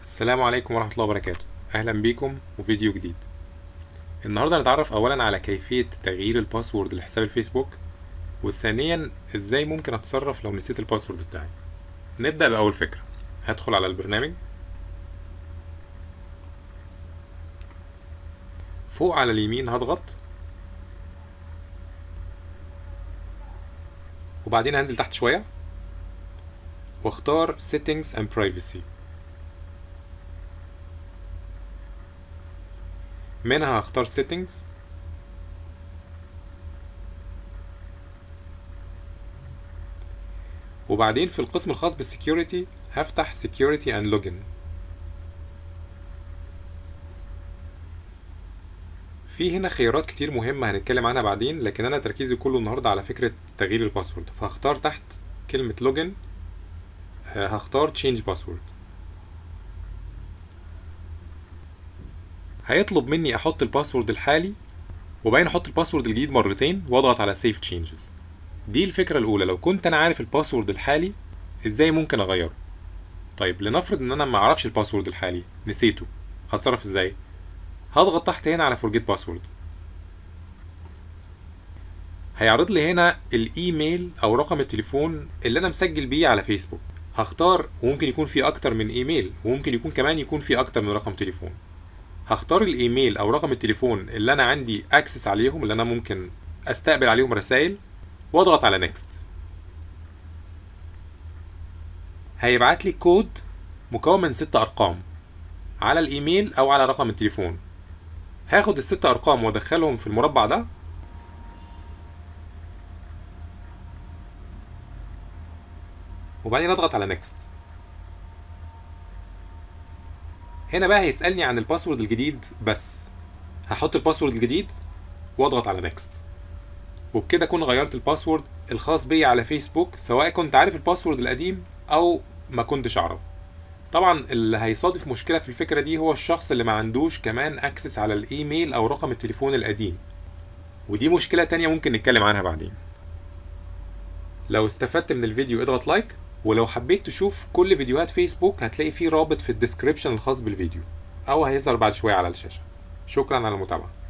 السلام عليكم ورحمة الله وبركاته أهلا بيكم وفيديو جديد النهاردة هنتعرف أولا على كيفية تغيير الباسورد لحساب الفيسبوك وثانيا إزاي ممكن أتصرف لو نسيت الباسورد بتاعي نبدأ بأول فكرة هدخل على البرنامج فوق على اليمين هضغط وبعدين هنزل تحت شوية واختار settings and privacy منها هختار settings وبعدين في القسم الخاص بالسكيورتي هفتح security and login في هنا خيارات كتير مهمة هنتكلم عنها بعدين لكن أنا تركيزي كله النهاردة على فكرة تغيير الباسورد فهختار تحت كلمة login هختار change password هيطلب مني احط الباسورد الحالي وبعدين احط الباسورد الجديد مرتين واضغط على save changes دي الفكرة الأولى لو كنت أنا عارف الباسورد الحالي إزاي ممكن أغيره طيب لنفرض إن أنا ما أعرفش الباسورد الحالي نسيته هتصرف إزاي هضغط تحت هنا على forget password هيعرض لي هنا الإيميل أو رقم التليفون اللي أنا مسجل بيه على فيسبوك هختار وممكن يكون في أكتر من إيميل وممكن يكون كمان يكون في أكتر من رقم تليفون هختار الايميل او رقم التليفون اللي انا عندي اكسس عليهم اللي انا ممكن استقبل عليهم رسائل واضغط على نيكست هيبعت لي كود مكون من ست ارقام على الايميل او على رقم التليفون هاخد الست ارقام وادخلهم في المربع ده وبعدين اضغط على نيكست هنا بقى هيسألني عن الباسورد الجديد بس هحط الباسورد الجديد واضغط على نيكست وبكده اكون غيرت الباسورد الخاص بيا على فيسبوك سواء كنت عارف الباسورد القديم او ما كنتش اعرف طبعا اللي هيصادف مشكله في الفكره دي هو الشخص اللي ما عندوش كمان اكسس على الايميل او رقم التليفون القديم ودي مشكله تانية ممكن نتكلم عنها بعدين لو استفدت من الفيديو اضغط لايك ولو حبيت تشوف كل فيديوهات فيسبوك هتلاقي فيه رابط في الديسكريبشن الخاص بالفيديو او هيظهر بعد شوية على الشاشة شكرا على المتابعة